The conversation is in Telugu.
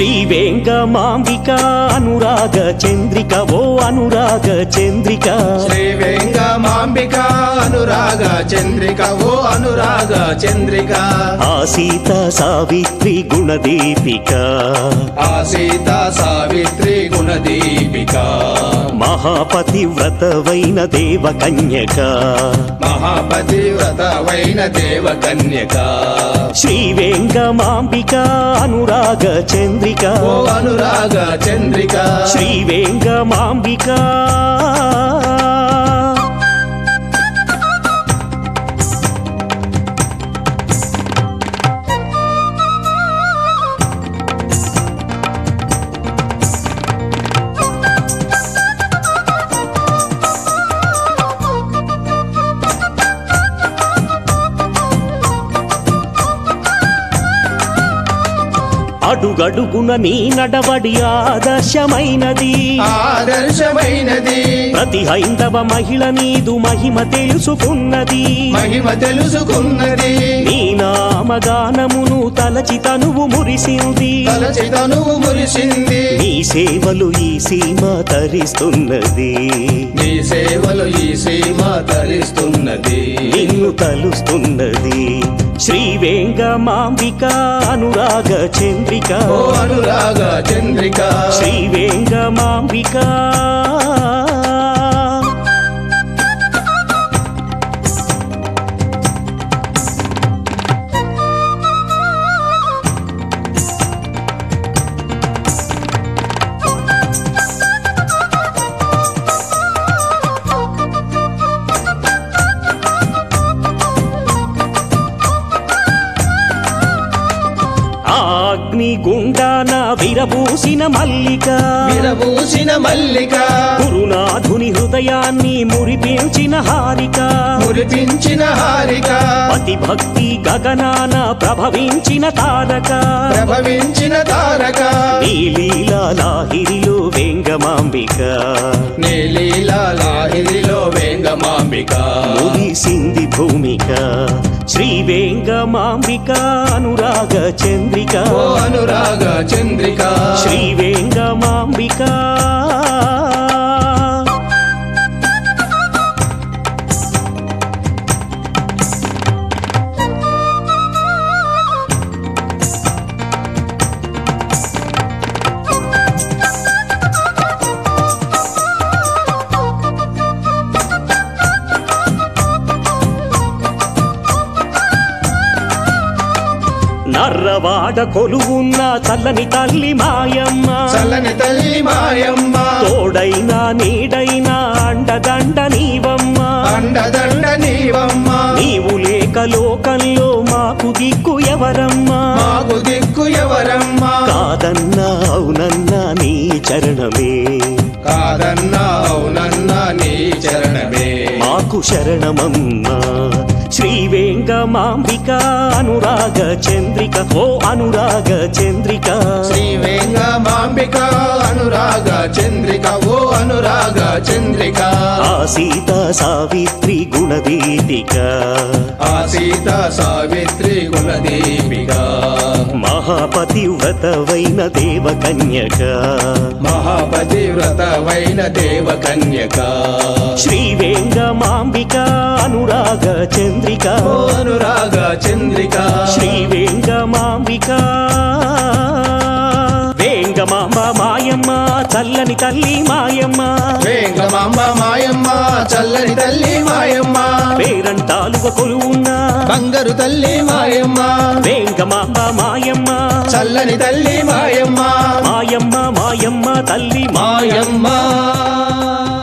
శ్రీ వెంగమాంబిక అనురాగ చంద్రిక ఓ అనురాగ చంద్రిక శ్రీ వెంగమాంబిక అనురాగ చంద్రిక ఓ అనురాగ చంద్రిక ఆ సీత సావిత్రి గుణదీపిక ఆ సీత సావిత్రి గుణదీపిక మహాపతివ్రతవైన దేవకన్యక మహాపతివ్రతవైన దేవకన్యక శ్రీ వెంగమాంబిక అనురాగ చంద్రిక ఓ అనురాగ చంద్రిక శ్రీ వెంగమాంబిక అడుగడుగున నీ నడవడి ఆదర్శమైనది ఆదర్శమైనది ప్రతి హైందవ మహిళ నీదు మహిమ తెలుసుకున్నది మహిమ తెలుసుకున్నది నీ నామగానమును తలచి తనువు మురిసింది తలచి తనువు మురిసింది నీ సేవలు ఈ సీమ తరిస్తున్నది నీ సేవలు ఈ సీమ తరిస్తున్నది నిన్ను తలుస్తున్నది శ్రీ వేంగమాంబిక అనురాగ చంద్రిక ఓ అనురాగ చంద్రిక శ్రీ వేంగమాంబిక ఆ అగ్ని గుండాన విరబూసిన మల్లిక విరబూసిన మల్లిక గురునాథుని హృదయాన్ని మురిపించిన హారిక మురిపించిన హారిక పతి భక్తి గగనాన ప్రభవించిన తారక ప్రభవించిన తారక నీ లీలా లాహిరిలో వేంగమాంబిక నీలీలా లాహిరిలో వేంగమాంబిక ముగిసింది భూమిక శ్రీ వేంగమాంబిక అనురాగ చంద్రిక ఓ అనురాగ చంద్రిక శ్రీ వేంగమాంబిక నర్రవాడ కొలువున్న చల్లని తల్లి మాయమ్మ చల్లని తల్లి మాయమ్మ తోడైనా నీడైనా అండదండ నీవమ్మ అండదండ నీవమ్మ నీవు లేక లోకంలో మాకు దిక్కు ఎవరమ్మా మాకు దిక్కు ఎవరమ్మా కాదన్నా అవునన్నా నీ చరణమే కాదన్నా అవునన్నా నీ చరణమే మాకు శరణమమ్మా శ్రీ వేంగమాంబిక అనురాగ చంద్రిక ఓ అనురాగ చంద్రిక శ్రీ వేంగమాంబిక అనురాగ చంద్రిక ఓ అనురాగ చంద్రిక ఆ సీత సావిత్రి గుణదీపిక ఆ సీత సావిత్రి కులదీపిక మహాపతివ్రతవైన దేవకన్యక మహాపతివ్రతవైన దేవకన్యక శ్రీ వేంగమాంబిక అనురాగ చంద్రిక ఓ అనురాగ చంద్రిక శ్రీ వేంగమాంబిక వేంగమాంబ మాయమ్మ చల్లని తల్లి మాయమ్మ వేంగమాంబ మాయమ్మ చల్లని తల్లి మాయమ్మ పేరంటాలుగా కొలువున్న బంగారు తల్లి మాయమ్మ వేంగమాంబ మాయమ్మ చల్లని తల్లి మాయమ్మ మాయమ్మ మాయమ్మ తల్లి మాయమ్మ మాయమ్మ